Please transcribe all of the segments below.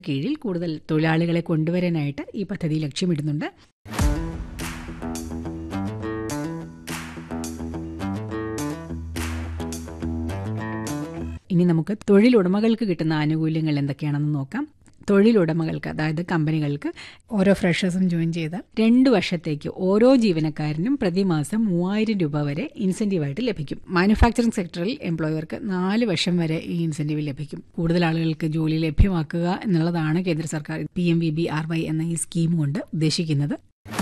കീഴിൽ കൂടുതൽ തൊഴിലാളികളെ കൊണ്ടുവരാനായിട്ട് ഈ പദ്ധതി ലക്ഷ്യമിടുന്നുണ്ട് ഇനി നമുക്ക് തൊഴിലുടമകൾക്ക് കിട്ടുന്ന ആനുകൂല്യങ്ങൾ എന്തൊക്കെയാണെന്ന് നോക്കാം തൊഴിലുടമകൾക്ക് അതായത് കമ്പനികൾക്ക് ഓരോ ഫ്രഷേഴ്സും ജോയിൻ ചെയ്ത രണ്ട് വർഷത്തേക്ക് ഓരോ ജീവനക്കാരനും പ്രതിമാസം മൂവായിരം രൂപ വരെ ഇൻസെന്റീവായിട്ട് ലഭിക്കും മാനുഫാക്ചറിംഗ് സെക്ടറിൽ എംപ്ലോയർക്ക് നാല് വർഷം വരെ ഈ ഇൻസെന്റീവ് ലഭിക്കും കൂടുതൽ ആളുകൾക്ക് ജോലി ലഭ്യമാക്കുക എന്നുള്ളതാണ് കേന്ദ്ര സർക്കാർ P M V B R Y എന്ന ഈ സ്കീം കൊണ്ട് ഉദ്ദേശിക്കുന്നത്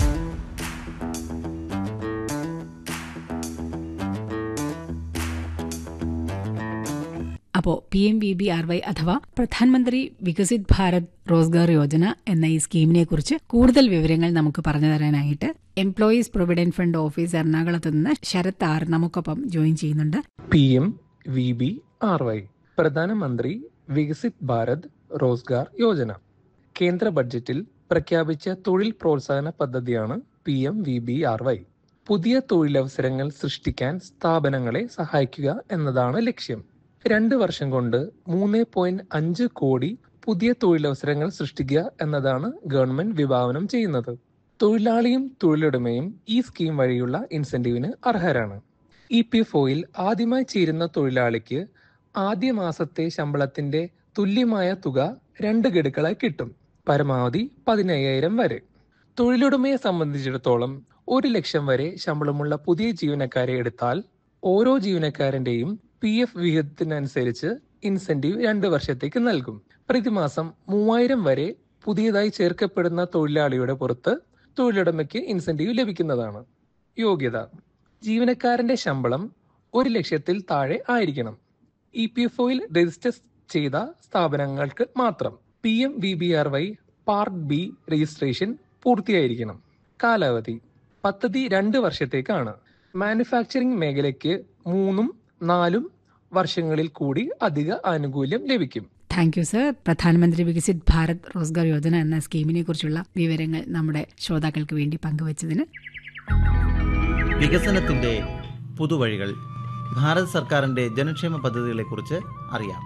അപ്പോൾ P M V B R Y അഥവാ പ്രധാനമന്ത്രി വികസിത് ഭാരത് റോസ്ഗാർ യോജന എന്ന ഈ സ്കീമിനെ കുറിച്ച് കൂടുതൽ വിവരങ്ങൾ നമുക്ക് പറഞ്ഞു തരാനായിട്ട് എംപ്ലോയീസ് പ്രൊവിഡന്റ് ഫണ്ട് ഓഫീസ് എറണാകുളത്ത് നിന്ന് ശരത് ആർ നമുക്കൊപ്പം ജോയിൻ ചെയ്യുന്നുണ്ട് P M V B R Y Pradhan Mantri Viksit Bharat Rozgar Yojana കേന്ദ്ര ബഡ്ജറ്റിൽ പ്രഖ്യാപിച്ച തൊഴിൽ പ്രോത്സാഹന പദ്ധതിയാണ് P M V B R Y പുതിയ തൊഴിലവസരങ്ങൾ സൃഷ്ടിക്കാൻ സ്ഥാപനങ്ങളെ സഹായിക്കുക എന്നതാണ് ലക്ഷ്യം രണ്ട് വർഷം കൊണ്ട് മൂന്ന് പോയിന്റ് അഞ്ച് കോടി പുതിയ തൊഴിലവസരങ്ങൾ സൃഷ്ടിക്കുക എന്നതാണ് ഗവൺമെന്റ് വിഭാവനം ചെയ്യുന്നത് തൊഴിലാളിയും തൊഴിലുടമയും ഈ സ്കീം വഴിയുള്ള ഇൻസെന്റീവിന് അർഹരാണ് ഇ പി എഫ് ഒയിൽ ആദ്യമായി ചേരുന്ന തൊഴിലാളിക്ക് ആദ്യ മാസത്തെ ശമ്പളത്തിന്റെ തുല്യമായ തുക രണ്ട് ഗഡുക്കളായി കിട്ടും പരമാവധി പതിനയ്യായിരം വരെ തൊഴിലുടമയെ സംബന്ധിച്ചിടത്തോളം ഒരു ലക്ഷം വരെ ശമ്പളമുള്ള പുതിയ ജീവനക്കാരെ എടുത്താൽ ഓരോ ജീവനക്കാരന്റെയും പി എഫ് വിഹിതത്തിനനുസരിച്ച് ഇൻസെന്റീവ് രണ്ട് വർഷത്തേക്ക് നൽകും പ്രതിമാസം മൂവായിരം വരെ പുതിയതായി ചേർക്കപ്പെടുന്ന തൊഴിലാളിയുടെ പുറത്ത് തൊഴിലുടമയ്ക്ക് ഇൻസെന്റീവ് ലഭിക്കുന്നതാണ് യോഗ്യത ജീവനക്കാരന്റെ ശമ്പളം ഒരു ലക്ഷത്തിൽ താഴെ ആയിരിക്കണം ഇ പി എഫ് ഒയിൽ രജിസ്റ്റർ ചെയ്ത സ്ഥാപനങ്ങൾക്ക് മാത്രം P M V B R Y part B registration പൂർത്തിയായിരിക്കണം കാലാവധി പദ്ധതി രണ്ട് വർഷത്തേക്കാണ് മാനുഫാക്ചറിംഗ് മേഖലയ്ക്ക് മൂന്നും നാലും വർഷങ്ങളിൽ കൂടി അധിക ആനുകൂല്യം ലഭിക്കും താങ്ക് യു സർ പ്രധാനമന്ത്രി വികസിത് ഭാരത് റോസ്ഗാർ യോജന എന്ന സ്കീമിനെ കുറിച്ചുള്ള വിവരങ്ങൾ നമ്മുടെ ശ്രോതാക്കൾക്ക് വേണ്ടി പങ്കുവച്ചതിന് വികസനത്തിന്റെ പുതുവഴികൾ ഭാരത് സർക്കാരിന്റെ ജനക്ഷേമ പദ്ധതികളെക്കുറിച്ച് അറിയാം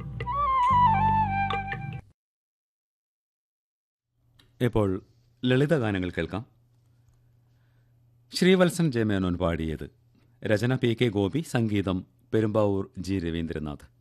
ഇപ്പോൾ ലളിതഗാനങ്ങൾ കേൾക്കാം ശ്രീവത്സൻ ജയമേനോൻ പാടിയത് രചന പി കെ ഗോപി സംഗീതം പെരുമ്പാവൂർ ജി രവീന്ദ്രനാഥ്